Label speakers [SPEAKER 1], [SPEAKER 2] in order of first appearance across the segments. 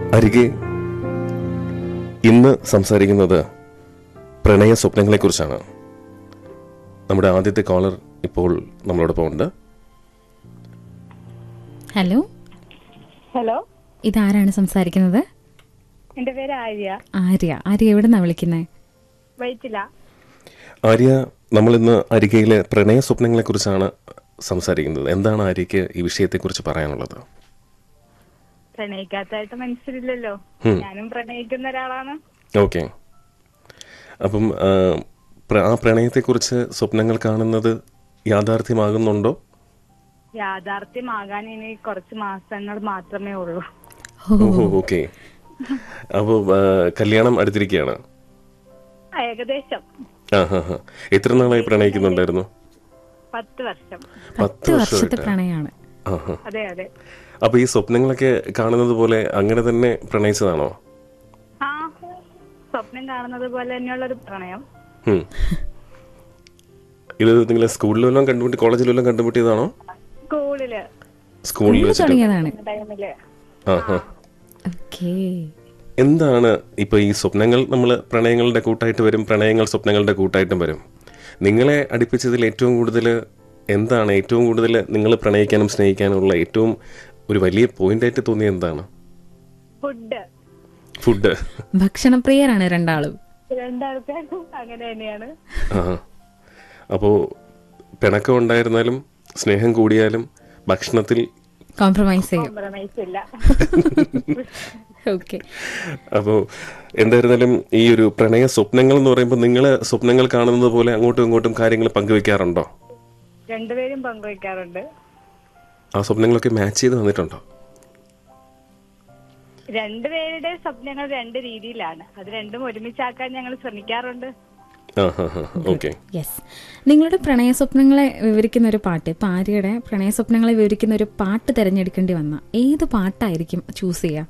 [SPEAKER 1] അരികെ ഇന്ന് സംസാരിക്കുന്നത് പ്രണയ സ്വപ്നങ്ങളെക്കുറിച്ചാണ് നമ്മുടെ ആദ്യത്തെ കോളർ ഇപ്പോൾ നമ്മളോടൊപ്പം ഉണ്ട്
[SPEAKER 2] ഹലോ
[SPEAKER 3] ഹലോ
[SPEAKER 2] ഇതാരാണ് സംസാരിക്കുന്നത്
[SPEAKER 3] എന്റെ പേര് ആര്യ
[SPEAKER 2] ആര്യ ആര്യ എവിടുന്നാ വിളിക്കുന്നത്
[SPEAKER 3] വൈറ്റില
[SPEAKER 1] ആര്യ നമ്മൾ ഇന്ന് അരികയിലെ പ്രണയ സ്വപ്നങ്ങളെക്കുറിച്ചാണ് സംസാരിക്കുന്നത് എന്താണ് ആര്യയ്ക്ക് ഈ വിഷയത്തെക്കുറിച്ച് പറയാനുള്ളത്
[SPEAKER 3] പ്രണയിക്കാത്തായിട്ട് മനസ്സിലില്ലല്ലോ
[SPEAKER 1] ഉം.
[SPEAKER 3] ഞാനും പ്രണയിക്കുന്ന ഒരാളാണ്
[SPEAKER 1] ഓക്കെ അപ്പം ആ, പ്ര- ആ പ്രണയത്തെക്കുറിച്ച് സ്വപ്നങ്ങൾ കാണുന്നത് യാഥാർത്ഥ്യമാകുന്നുണ്ടോ
[SPEAKER 3] യാഥാർത്ഥ്യമാകാൻ ഇനി കുറച്ച് മാസങ്ങൾ മാത്രമേ ഉള്ളൂ
[SPEAKER 1] ഓഹോ ഓക്കെ അപ്പോൾ കല്യാണം അടുത്തിരിക്കുകയാണ്
[SPEAKER 3] ഏകദേശം
[SPEAKER 1] ആ ഹാ ഹാ എത്ര നാളായി പ്രണയിക്കുന്നുണ്ടായിരുന്നു
[SPEAKER 3] പത്ത് വർഷം
[SPEAKER 1] പത്ത്
[SPEAKER 2] പത്ത് വർഷത്തെ
[SPEAKER 1] വർഷമായിട്ട്
[SPEAKER 2] പ്രണയമാണ്
[SPEAKER 1] ആ ഹാ
[SPEAKER 3] അതെ അതെ
[SPEAKER 1] അപ്പൊ ഈ സ്വപ്നങ്ങളൊക്കെ കാണുന്നത് പോലെ അങ്ങനെ തന്നെ പ്രണയിച്ചതാണോ
[SPEAKER 3] ആ സ്വപ്നം കാണുന്നത് പോലെ തന്നെയുള്ള ഒരു പ്രണയം
[SPEAKER 1] ഉം. ഇത് നിങ്ങൾ സ്കൂളിൽ വല്ലതും കണ്ടുമുട്ടി കോളേജിൽ വല്ലതും കണ്ടുമുട്ടിയതാണോ
[SPEAKER 3] സ്കൂളില്
[SPEAKER 1] സ്കൂളിൽ വെച്ചിട്ട്
[SPEAKER 2] തുടങ്ങിയതാണ്
[SPEAKER 3] ടൈമില്
[SPEAKER 1] ആ ഹാ
[SPEAKER 2] ഓക്കേ
[SPEAKER 1] എന്താണ് ഇപ്പൊ ഈ സ്വപ്നങ്ങൾ നമ്മൾ പ്രണയങ്ങളുടെ കൂട്ടായിട്ട് വരും പ്രണയങ്ങൾ സ്വപ്നങ്ങളുടെ കൂട്ടായിട്ടും വരും നിങ്ങളെ അടുപ്പിച്ചതിൽ ഏറ്റവും കൂടുതൽ എന്താണ് ഏറ്റവും കൂടുതൽ നിങ്ങൾ പ്രണയിക്കാനും സ്നേഹിക്കാനുമുള്ള ഏറ്റവും ഒരു വലിയ പോയിന്റായിട്ട് തോന്നിയത് എന്താണ്
[SPEAKER 3] ഫുഡ്
[SPEAKER 1] ഫുഡ്
[SPEAKER 2] ഭക്ഷണപ്രിയരാണ് രണ്ടാളും
[SPEAKER 3] രണ്ടാൾക്കാരും അങ്ങനെ തന്നെയാണ്
[SPEAKER 1] ആ അപ്പോൾ പിണക്കം ഉണ്ടായിരുന്നാലും സ്നേഹം കൂടിയാലും ഭക്ഷണത്തിൽ
[SPEAKER 2] കോംപ്രമൈസ് ചെയ്യും
[SPEAKER 3] കോംപ്രമൈസ് ഇല്ല
[SPEAKER 2] ഓക്കെ
[SPEAKER 1] അപ്പോൾ എന്തായിരുന്നാലും ഈ ഒരു പ്രണയ സ്വപ്നങ്ങൾ എന്ന് പറയുമ്പോൾ നിങ്ങൾ സ്വപ്നങ്ങൾ കാണുന്നത് പോലെ അങ്ങോട്ടും ഇങ്ങോട്ടും കാര്യങ്ങൾ പങ്കുവെക്കാറുണ്ടോ
[SPEAKER 3] രണ്ടുപേരും പങ്കുവയ്ക്കാറുണ്ട്
[SPEAKER 1] ആ സ്വപ്നങ്ങളൊക്കെ മാച്ച് ചെയ്ത് വന്നിട്ടുണ്ടോ
[SPEAKER 3] രണ്ടുപേരുടെ സ്വപ്നങ്ങൾ രണ്ട് രീതിയിലാണ് അത് രണ്ടും ഒരുമിച്ചാക്കാൻ ഞങ്ങൾ ശ്രമിക്കാറുണ്ട്
[SPEAKER 1] ആ ഹാ ഹാ ഓക്കെ
[SPEAKER 2] യെസ് നിങ്ങളുടെ പ്രണയ സ്വപ്നങ്ങളെ വിവരിക്കുന്ന ഒരു പാട്ട് ഇപ്പൊ ആര്യയുടെ പ്രണയ സ്വപ്നങ്ങളെ വിവരിക്കുന്ന ഒരു പാട്ട് തിരഞ്ഞെടുക്കേണ്ടി വന്ന ഏത് പാട്ടായിരിക്കും ചൂസ് ചെയ്യുക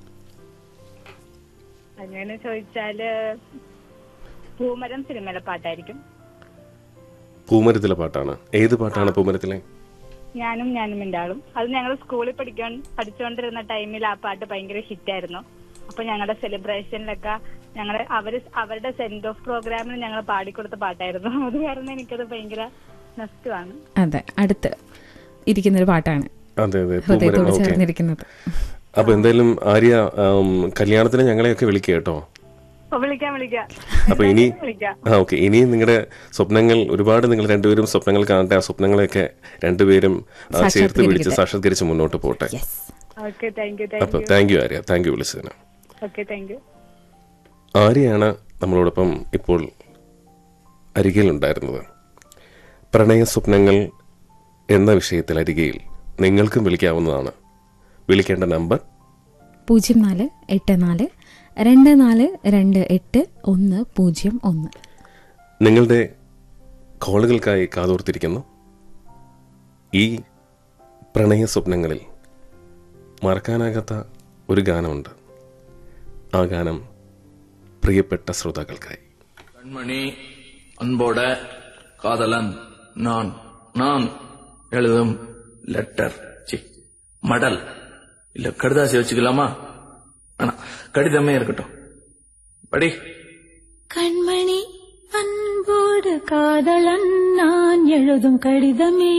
[SPEAKER 3] അങ്ങനെ ചോദിച്ചാല് പൂമരം സിനിമയിലെ പാട്ടായിരിക്കും
[SPEAKER 1] പൂമരത്തിലെ പാട്ടാണ് ഏത് പാട്ടാണ് പൂമരത്തിലെ
[SPEAKER 3] ഞാനും ഞാനും എൻ്റെ ആളും അത് ഞങ്ങൾ സ്കൂളിൽ പഠിക്കാൻ പഠിച്ചുകൊണ്ടിരുന്ന ടൈമിൽ ആ പാട്ട് ഭയങ്കര ഹിറ്റായിരുന്നു അപ്പൊ ഞങ്ങളുടെ സെലിബ്രേഷനിലൊക്കെ ഞങ്ങൾ അവര് അവരുടെ സെൻഡ് ഓഫ് പ്രോഗ്രാമിന് ഞങ്ങൾ പാടിക്കൊടുത്ത പാട്ടായിരുന്നു അത് കാരണം എനിക്കത് ഭയങ്കര നഷ്ടമാണ്
[SPEAKER 2] അതെ അടുത്ത് ഇരിക്കുന്ന ഒരു പാട്ടാണ്
[SPEAKER 1] അതെ അതെ പൂമരം
[SPEAKER 2] ഹൃദയത്തോട്
[SPEAKER 1] ഓക്കെ
[SPEAKER 2] ചേർന്നിരിക്കുന്നത്
[SPEAKER 1] അപ്പൊ എന്തായാലും ആര്യ ആം, കല്യാണത്തിന് ഞങ്ങളെയൊക്കെ വിളിക്കുക കേട്ടോ
[SPEAKER 3] അപ്പൊ വിളിക്കാം വിളിക്കാം
[SPEAKER 1] അപ്പൊ ഇനി
[SPEAKER 3] വിളിക്കാം
[SPEAKER 1] ആ ഓക്കെ ഇനിയും നിങ്ങളുടെ സ്വപ്നങ്ങൾ ഒരുപാട് നിങ്ങൾ രണ്ടുപേരും സ്വപ്നങ്ങൾ കാണട്ടെ ആ സ്വപ്നങ്ങളെയൊക്കെ രണ്ടുപേരും ആ, ചേർത്ത് പിടിച്ച് സാക്ഷാത്കരിച്ച് മുന്നോട്ട് പോട്ടെ
[SPEAKER 2] yes
[SPEAKER 3] okay thank you thank
[SPEAKER 1] അപ്പൊ thank you Arya thank you വിളിച്ചതിന്
[SPEAKER 3] ഓക്കെ താങ്ക് യു
[SPEAKER 1] ആര്യയാണ് നമ്മളോടൊപ്പം ഇപ്പോൾ അരികയിലുണ്ടായിരുന്നത് പ്രണയ സ്വപ്നങ്ങൾ എന്ന വിഷയത്തിൽ അരികയിൽ നിങ്ങൾക്കും വിളിക്കാവുന്നതാണ് വിളിക്കേണ്ട നമ്പർ
[SPEAKER 2] പൂജ്യം നാല് എട്ട് നാല് രണ്ട് നാല് രണ്ട് എട്ട് ഒന്ന് പൂജ്യം ഒന്ന്
[SPEAKER 1] നിങ്ങളുടെ കോളുകൾക്കായി കാതോർത്തിരിക്കുന്നു ഈ പ്രണയ സ്വപ്നങ്ങളിൽ മറക്കാനാകാത്ത ഒരു ഗാനമുണ്ട് ആ ഗാനം പ്രിയപ്പെട്ട ശ്രോതാക്കൾക്കായി
[SPEAKER 4] கண்மணி அன்போட காதலன் நான் நான் எழுதும் லெட்டர் சி மடல் இல்ல கடுதாசி வச்சுக்கலாமா ஆனா கடிதமே இருக்கட்டும் படி
[SPEAKER 5] கண்மணி அன்போடு காதலன் நான் எழுதும் கடிதமே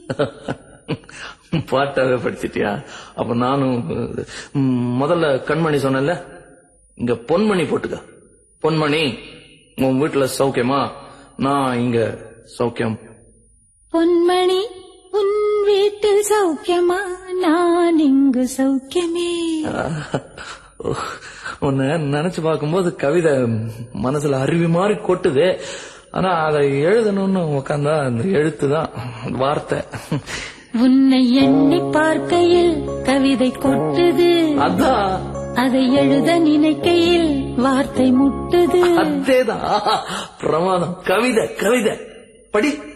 [SPEAKER 4] பாட்டாவே படிச்சிட்டியா அப்ப நானும் ம், முதல்ல கண்மணி சொன்னேன்ல இங்க பொன்மணி போட்டுக்க பொன்மணி உன் வீட்டுல சௌக்கியமா நான் இங்க சௌக்கியம்
[SPEAKER 5] பொன்மணி உன் வீட்டில் சௌக்கியமா நான் இங்கு சௌக்கியமே
[SPEAKER 4] உன்னை நினைச்சு பார்க்கும்போது கவிதை மனசுல அருவி மாதிரி கொட்டுது ஆனா அதை எழுதணும்னு உக்காந்தா அந்த எழுத்து தான் வார்த்தை
[SPEAKER 5] உன்னை எண்ணி பார்க்கையில் கவிதை கொட்டுது
[SPEAKER 4] அதான்
[SPEAKER 5] அதை எழுத நினைக்கையில் வார்த்தை முட்டுது
[SPEAKER 4] அதேதான் பிரமாதம் கவிதை கவிதை படி